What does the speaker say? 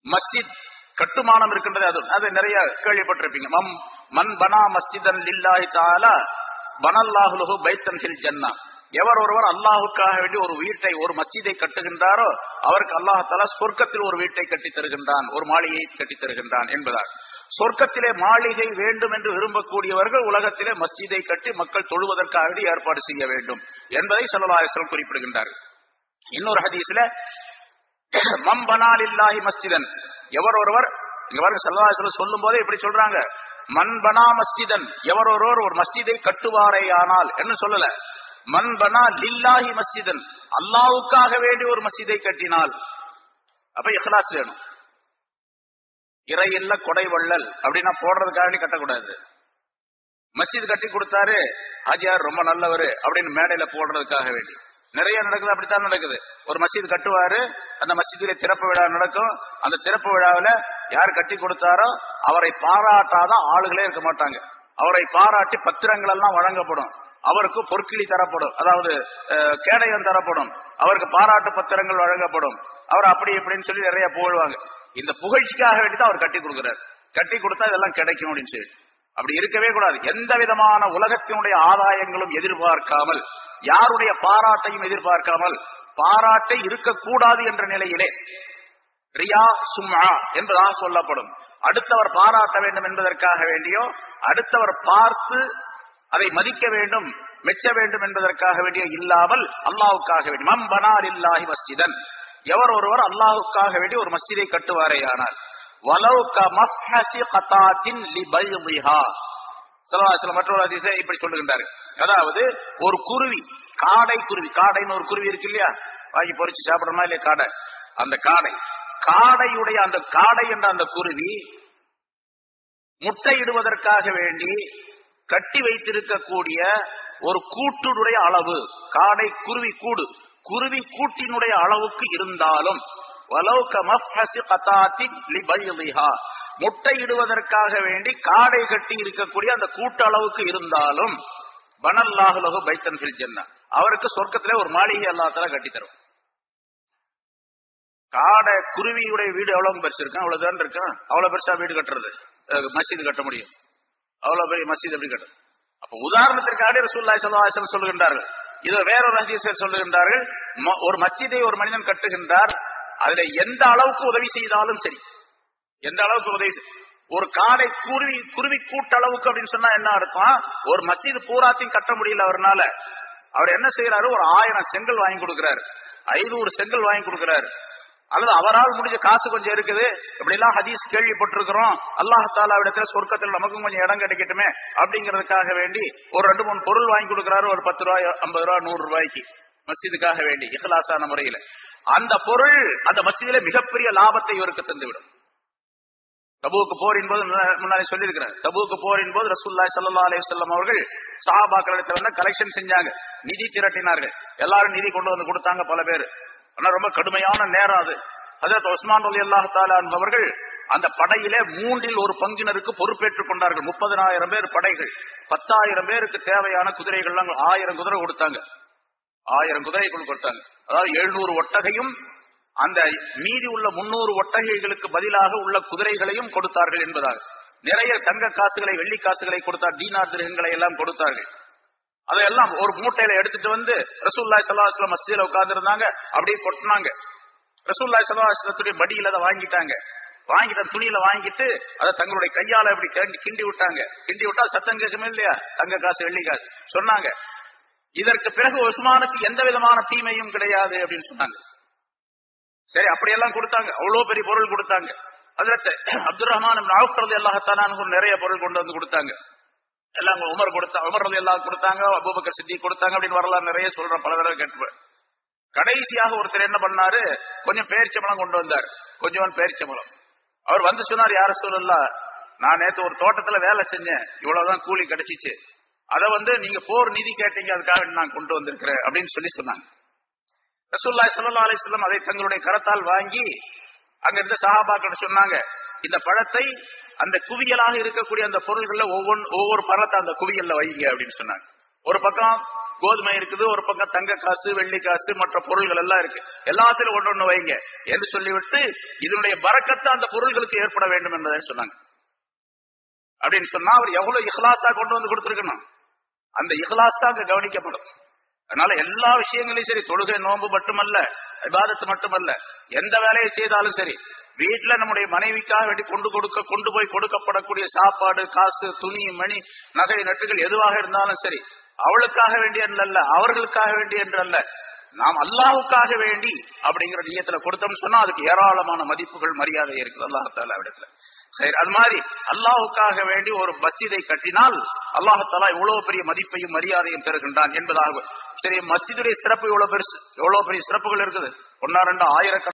மஸ்ஜித் கட்டுமானம் இருக்கின்றது அது அது நிறைய கேள்விப்பட்டிருப்பீங்க மம் மன் பனா மஸ்ஜிதன் லில்லாஹி தாலா பனல்லாஹுலுஹு பைத்தன் ஃபில் ஜன்னா எவர் ஒருவர் அல்லாஹுக்காக வேண்டி ஒரு வீட்டை ஒரு மஸ்ஜிதை கட்டுகின்றாரோ அவருக்கு அல்லாஹ் தாலா சொர்க்கத்தில் ஒரு வீட்டை கட்டி தருகின்றான் ஒரு மாளிகையை கட்டி தருகின்றான் என்பதால் சொர்க்கத்திலே மாளிகை வேண்டும் என்று விரும்பக்கூடியவர்கள் உலகத்திலே மஸ்ஜிதை கட்டி மக்கள் தொழுவதற்காக வேண்டி ஏற்பாடு செய்ய வேண்டும் என்பதை சல்லல்லாஹு குறிப்பிடுகின்றார்கள் இன்னொரு ஹதீஸ்ல மம்பனாலில்லாஹி மஸ்ஜிதன் எவர் ஒருவர் இங்க பாருங்க சல்லல்லாஹு சொல்லும் போதே இப்படி சொல்றாங்க மண்பனா மஸ்ஜிதன் எவர் ஒருவர் ஒரு மஸ்ஜிதை கட்டுவாரேயானால் என்ன சொல்லல மண்பனா லில்லாஹி மஸ்ஜிதன் அல்லாஹ்வுக்காக வேண்டி ஒரு மஸ்ஜிதை கட்டினால் அப்ப இஹ்லாஸ் வேணும் இறை இல்ல கொடை வள்ளல் அப்படின்னா போடுறதுக்காக வேண்டி கட்டக்கூடாது மஸ்ஜித் கட்டி கொடுத்தாரு ஹாஜியார் ரொம்ப நல்லவர் அப்படின்னு மேடையில போடுறதுக்காக வேண்டி நிறைய நடக்குது அப்படித்தான் நடக்குது ஒரு மஸ்ஜித் கட்டுவாரு அந்த மஸ்ஜிதிலே திறப்பு விழா நடக்கும் அந்த திறப்பு விழாவில் யார் கட்டி கொடுத்தாரோ அவரை பாராட்டாத ஆளுகளே இருக்க மாட்டாங்க அவரை பாராட்டி பத்திரங்கள் எல்லாம் வழங்கப்படும் அவருக்கு பொற்கிளி தரப்படும் அதாவது அஹ், கேடயம் தரப்படும் அவருக்கு பாராட்டு பத்திரங்கள் வழங்கப்படும் அவர் அப்படி இப்படின்னு சொல்லி நிறைய புகழ்வாங்க இந்த புகழ்ச்சிக்காக வேண்டி தான் அவர் கட்டி கொடுக்கிறார் கட்டி கொடுத்தா இதெல்லாம் கிடைக்கும் அப்படின்னு சொல்லி அப்படி இருக்கவே கூடாது எந்த விதமான உலகத்தினுடைய ஆதாயங்களும் எதிர்பார்க்காமல் யாருடைய பாராட்டையும் எதிர்பார்க்காமல் பாராட்டை இருக்கக்கூடாது என்ற நிலையிலே ரியா சும்மா என்பதாக சொல்லப்படும் அடுத்தவர் பாராட்ட வேண்டும் என்பதற்காக வேண்டியோ அடுத்தவர் பார்த்து அதை மதிக்க வேண்டும் மெச்ச வேண்டும் என்பதற்காக வேண்டிய இல்லாமல் அல்லாஹ்வுக்காக வேண்டி மம் பனார் இல்லாஹி மஸ்ஜிதன் எவர் ஒருவர் அல்லாஹ்வுக்காக வேண்டி ஒரு மஸ்ஜிதை கட்டுவாரேயானால் வலவு க மஃஹசி கதாத்தின் லிபைஹா சலவாசலம் மற்றொரு அதிசய இப்படி சொல்லுகின்றார்கள் அதாவது ஒரு குருவி காடை குருவி காடைன்னு ஒரு குருவி இருக்கு இல்லையா வாங்கி பொறிச்சு சாப்பிடணுமா இல்லையா காடை அந்த காடை காடையுடைய அந்த காடை என்ற அந்த குருவி முட்டையிடுவதற்காக வேண்டி கட்டி வைத்திருக்கக்கூடிய ஒரு கூட்டுடைய அளவு காடை குருவி கூடு குருவி கூட்டினுடைய அளவுக்கு இருந்தாலும் வலவு கமஃஹசி கதாத்தின் லிபைலிஹா முட்டையிடுவதற்காக வேண்டி காடை கட்டி இருக்கக்கூடிய அந்த கூட்டு அளவுக்கு இருந்தாலும் பனல்லாஹுலகு பைத்தன் ஃபில் ஜன்னா அவருக்கு சொர்க்கத்திலே ஒரு மாளிகை அல்லாஹ் கட்டி தரும் காடை குருவியுடைய வீடு எவ்வளவு பெருசு இருக்கும் அவ்வளவு தான் இருக்கும் அவ்வளவு பெருசா வீடு கட்டுறது அஹ் மஸ்ஜித் கட்ட முடியும் அவ்வளவு பெரிய மஸ்ஜித் எப்படி கட்டும் அப்ப உதாரணத்திற்காக ரசூல்லாய் சல்லாஹ் சொல்லுகின்றார்கள் இது வேறொரு ஹதீஸில் சொல்லுகின்றார்கள் ம- ஒரு மஸ்ஜிதை ஒரு மனிதன் கட்டுகின்றார் அதுல எந்த அளவுக்கு உதவி செய்தாலும் சரி எந்த அளவுக்கு உதவி செய்- ஒரு காடை குருவி குருவி கூட்டளவுக்கு அப்படின்னு சொன்னா என்ன அர்த்தம் ஒரு மஸ்ஜித் பூராத்தையும் கட்ட முடியல அவர்னால அவர் என்ன செய்யறாரு ஒரு ஆயிரம் செங்கல் வாங்கி கொடுக்கிறாரு ஐநூறு செங்கல் வாங்கி கொடுக்கிறாரு அல்லது அவரால் முடிஞ்ச காசு கொஞ்சம் இருக்குது இப்படி எல்லாம் ஹதீஸ் கேள்விப்பட்டிருக்கிறோம் அல்லாஹ் தாலா இடத்துல சொர்க்கத்தில் நமக்கும் கொஞ்சம் இடம் கிடைக்கட்டுமே அப்படிங்கிறதுக்காக வேண்டி ஒரு ரெண்டு மூணு பொருள் வாங்கி கொடுக்கிறாரு ஒரு பத்து ரூபாய் ஐம்பது ரூபாய் நூறு ரூபாய்க்கு மஸ்ஜிதுக்காக வேண்டி இஹ்லாசான முறையில அந்த பொருள் அந்த மஸ்ஜிதில மிகப்பெரிய லாபத்தை இவருக்கு தந்துவிடும் தபூக்கு போரின் போது முன்ன- முன்னாடி சொல்லியிருக்கிறேன் தபூக்கு போரின் போது ரசூல்லாய் ஸல்லல்லாஹு அலைஹி வஸல்லம் அவர்கள் சஹாபாக்களிடத்துல வந்து கலெக்ஷன் செஞ்சாங்க நிதி திரட்டினார்கள் எல்லாரும் நிதி கொண்டு வந்து கொடுத்தாங்க பல பேர் ஆனா ரொம்ப கடுமையான நேரம் அது அதாவது உஸ்மான் அலி அல்லாஹ் தாலா என்பவர்கள் அந்த படையிலே மூன்றில் ஒரு பங்கினருக்கு பொறுப்பேற்றுக் கொண்டார்கள் முப்பதனாயிரம் பேர் படைகள் பத்தாயிரம் பேருக்கு தேவையான குதிரைகள்லாம் ஆயிரம் குதிரை கொடுத்தாங்க ஆயிரம் குதிரைகள் கொடுத்தாங்க அதாவது எழுநூறு ஒட்டகையும் அந்த மீதி உள்ள முன்னூறு ஒட்டகைகளுக்கு பதிலாக உள்ள குதிரைகளையும் கொடுத்தார்கள் என்பதாக நிறைய தங்க காசுகளை வெள்ளி காசுகளை கொடுத்தார் தீனார் திருகங்களை எல்லாம் கொடுத்தார்கள் அதையெல்லாம் ஒரு மூட்டையில எடுத்துட்டு வந்து ரசூல்லாய் சல்லாஹ் மஸ்ஜில உட்கார்ந்து இருந்தாங்க அப்படியே கொட்டினாங்க ரசூல்லாய் சல்லாஹத்துடைய படியில அதை வாங்கிட்டாங்க வாங்கிட்ட துணியில வாங்கிட்டு அதை தங்களுடைய கையால இப்படி கிண்டி கிண்டி விட்டாங்க கிண்டி விட்டா சத்தம் கேட்குமே இல்லையா தங்க காசு வெள்ளி காசு சொன்னாங்க இதற்கு பிறகு உஸ்மானுக்கு எந்த விதமான தீமையும் கிடையாது அப்படின்னு சொன்னாங்க சரி அப்படியெல்லாம் கொடுத்தாங்க அவ்வளவு பெரிய பொருள் கொடுத்தாங்க அதுல அப்துல் ரஹ்மான் அல்லாஹத்தானு நிறைய பொருள் கொண்டு வந்து கொடுத்தாங்க எல்லாம் உமர் கொடுத்தா உமர் ரலி எல்லாம் கொடுத்தாங்க அபூபக்கர் சித்தி கொடுத்தாங்க அப்படின்னு வரலாறு நிறைய சொல்றேன் பல தடவை கேட்டு கடைசியாக ஒருத்தர் என்ன பண்ணாரு கொஞ்சம் பேரிச்சம்பளம் கொண்டு வந்தார் கொஞ்சம் பேரிச்சம்பளம் அவர் வந்து சொன்னார் யார சொல்லலாம் நான் நேத்து ஒரு தோட்டத்துல வேலை செஞ்சேன் இவ்வளவுதான் கூலி கிடைச்சிச்சு அதை வந்து நீங்க போர் நிதி கேட்டீங்க அதுக்காக நான் கொண்டு வந்திருக்கிறேன் அப்படின்னு சொல்லி சொன்னாங்க ரசூல்லாய் சல்லா அலிஸ்லாம் அதை தங்களுடைய கரத்தால் வாங்கி அங்க இருந்த சஹாபாக்கிட்ட சொன்னாங்க இந்த பழத்தை அந்த குவியலாக இருக்கக்கூடிய அந்த பொருள்கள்ல ஒவ்வொன்று ஒவ்வொரு பழத்தை அந்த குவியல்ல வைங்க அப்படின்னு சொன்னாங்க ஒரு பக்கம் கோதுமை இருக்குது ஒரு பக்கம் தங்க காசு வெள்ளி காசு மற்ற பொருள்கள் எல்லாம் இருக்கு எல்லாத்திலும் ஒண்ணு ஒண்ணு வைங்க என்று சொல்லிவிட்டு இதனுடைய பறக்கத்தை அந்த பொருள்களுக்கு ஏற்பட வேண்டும் என்பதை சொன்னாங்க அப்படின்னு சொன்னா அவர் எவ்வளவு இஹ்லாஸா கொண்டு வந்து கொடுத்திருக்கணும் அந்த இஹ்லாஸ் தான் அங்க கவனிக்கப்படும் அதனால எல்லா விஷயங்களையும் சரி தொழுகை நோன்பு மட்டுமல்ல விவாதத்து மட்டுமல்ல எந்த வேலையை செய்தாலும் சரி வீட்டுல நம்முடைய மனைவிக்காக வேண்டி கொண்டு கொடுக்க கொண்டு போய் கொடுக்கப்படக்கூடிய சாப்பாடு காசு துணி மணி நகை நட்டுகள் எதுவாக இருந்தாலும் சரி அவளுக்காக வேண்டிய அல்ல அவர்களுக்காக வேண்டிய என்று அல்ல நாம் அல்லாஹுக்காக வேண்டி அப்படிங்கிற நியத்துல கொடுத்தோம்னு சொன்னா அதுக்கு ஏராளமான மதிப்புகள் மரியாதை இருக்குது அல்லாஹால இடத்துல சரி அது மாதிரி அல்லாஹுக்காக வேண்டி ஒரு மஸ்ஜிதை கட்டினால் அல்லாஹாலா இவ்வளவு பெரிய மதிப்பையும் மரியாதையும் தருகின்றான் என்பதாக சரி மஸ்ஜிதுடைய சிறப்பு இவ்வளவு பெருசு எவ்வளவு பெரிய சிறப்புகள் இருக்குது ஒன்னா ரெண்டு ஆயிரக்கணக்கான